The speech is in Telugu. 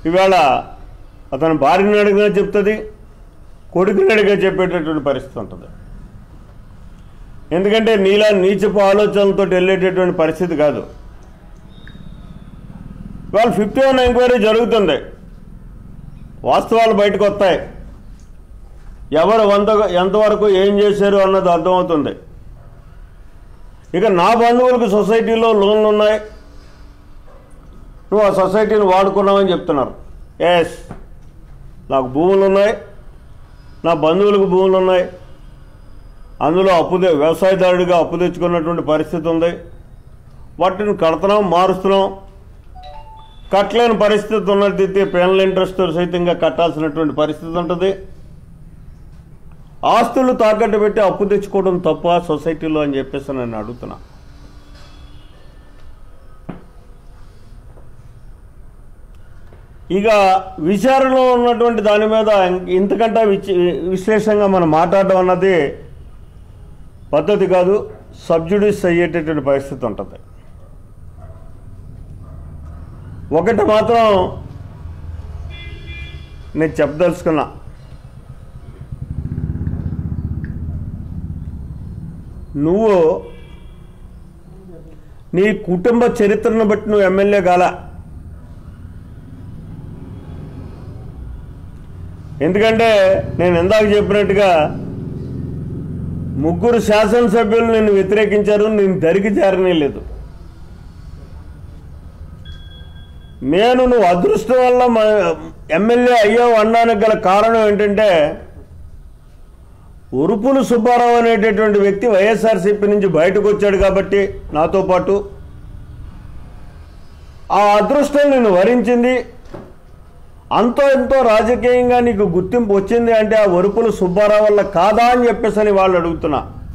ఇవాళ అతను భార్యని అడిగినా చెప్తుంది కొడుకుని అడిగా చెప్పేటటువంటి పరిస్థితి ఉంటుంది ఎందుకంటే నీలా నీచపు ఆలోచనలతో వెళ్ళేటటువంటి పరిస్థితి కాదు వాళ్ళు ఫిఫ్టీ వన్ ఎంక్వైరీ జరుగుతుంది వాస్తవాలు బయటకు వస్తాయి ఎవరు వంత ఎంతవరకు ఏం చేశారు అన్నది అర్థమవుతుంది ఇక నా బంధువులకు సొసైటీలో లోన్లు ఉన్నాయి నువ్వు ఆ సొసైటీని వాడుకున్నావని చెప్తున్నారు ఎస్ నాకు భూములు ఉన్నాయి నా బంధువులకు భూములు ఉన్నాయి అందులో అప్పు తె- వ్యవసాయదారుడిగా అప్పు తెచ్చుకున్నటువంటి పరిస్థితి ఉంది వాటిని కడుతున్నాం మారుస్తున్నాం కట్టలేని పరిస్థితి ఉన్నట్టయితే పెనల్ ఇంట్రెస్ట్ సైతంగా కట్టాల్సినటువంటి పరిస్థితి ఉంటుంది ఆస్తులు తాకట్టు పెట్టి అప్పు తెచ్చుకోవడం తప్ప సొసైటీలో అని చెప్పేసి నేను అడుగుతున్నా ఇక విచారణలో ఉన్నటువంటి దాని మీద ఇంతకంటే విచ- విశ్లేషంగా మనం మాట్లాడడం అన్నది పద్ధతి కాదు సబ్జుడిస్ అయ్యేటటువంటి పరిస్థితి ఉంటుంది ఒకటి మాత్రం నేను చెప్పదలుచుకున్నా నువ్వు నీ కుటుంబ చరిత్రను బట్టి నువ్వు ఎమ్మెల్యే కాల ఎందుకంటే నేను ఇందాక చెప్పినట్టుగా ముగ్గురు శాసనసభ్యులు నిన్ను వ్యతిరేకించారు నేను దరికి చేరనే లేదు నేను నువ్వు అదృష్టం వల్ల మా ఎమ్మెల్యే అయ్యావు అనడానికి గల కారణం ఏంటంటే ఉరుపులు సుబ్బారావు అనేటటువంటి వ్యక్తి వైఎస్ఆర్సీపీ నుంచి బయటకు వచ్చాడు కాబట్టి నాతో పాటు ఆ అదృష్టం నిన్ను వరించింది అంతో ఎంతో రాజకీయంగా నీకు గుర్తింపు వచ్చింది అంటే ఆ ఒరుపులు సుబ్బారావు వల్ల కాదా అని చెప్పేసి అని వాళ్ళు అడుగుతున్నా